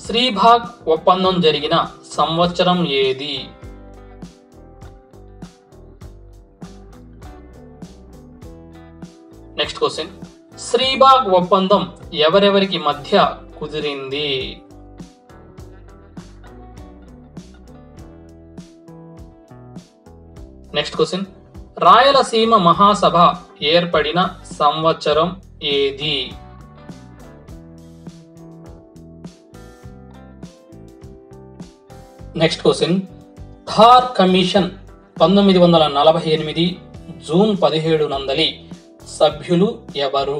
శ్రీభాగ్ ఒప్పందం జరిగిన సంవత్సరం ఏది నెక్స్ట్ క్వశ్చన్ శ్రీబాగ్ ఒప్పందం ఎవరెవరికి మధ్య కుదిరింది నెక్స్ట్ క్వశ్చన్ రాయలసీమ మహాసభ ఏర్పడిన సంవత్సరం ఏది నెక్స్ట్ క్వశ్చన్ థార్ కమిషన్ పంతొమ్మిది వందల నలభై ఎనిమిది జూన్ పదిహేడు నందలి సభ్యులు ఎవరు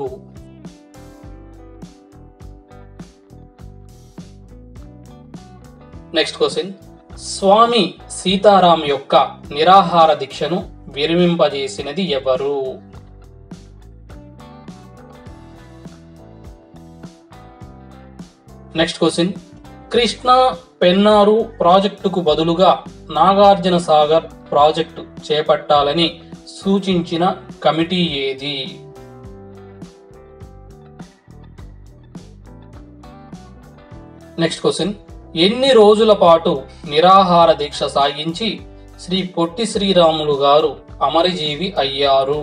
నెక్స్ట్ క్వశ్చన్ స్వామి సీతారాం యొక్క నిరాహార దీక్షను విరమింపజేసినది ఎవరు నెక్స్ట్ క్వశ్చన్ కృష్ణా పెన్నారు ప్రాజెక్టుకు బదులుగా నాగార్జున సాగర్ ప్రాజెక్టు చేపట్టాలని సూచించిన కమిటీ ఏది నెక్స్ట్ క్వశ్చన్ ఎన్ని రోజుల పాటు నిరాహార దీక్ష సాగించి శ్రీ పొట్టి శ్రీరాములు గారు అమరజీవి అయ్యారు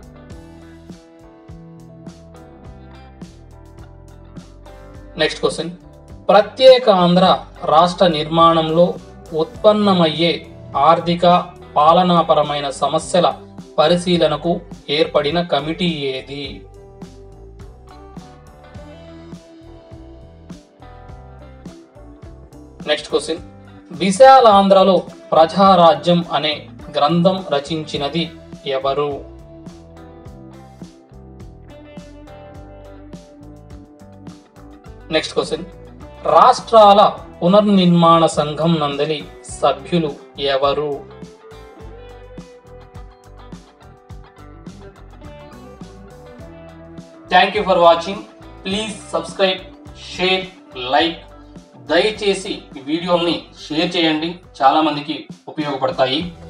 నెక్స్ట్ క్వశ్చన్ ప్రత్యేక ఆంధ్ర రాష్ట్ర నిర్మాణంలో ఉత్పన్నమయ్యే ఆర్థిక పాలనాపరమైన సమస్యల పరిశీలనకు ఏర్పడిన కమిటీ ఏది నెక్స్ట్ క్వశ్చన్ విశాలాంధ్రలో ప్రజారాజ్యం అనే గ్రంథం రచించినది ఎవరు నెక్స్ట్ క్వశ్చన్ రాష్ట్రాల పునర్నిర్మాణ సంఘం నందలి సభ్యులు ఎవరు thank you for watching please subscribe share like దయచేసి ఈ వీడియోని షేర్ చేయండి చాలా మందికి ఉపయోగపడతాయి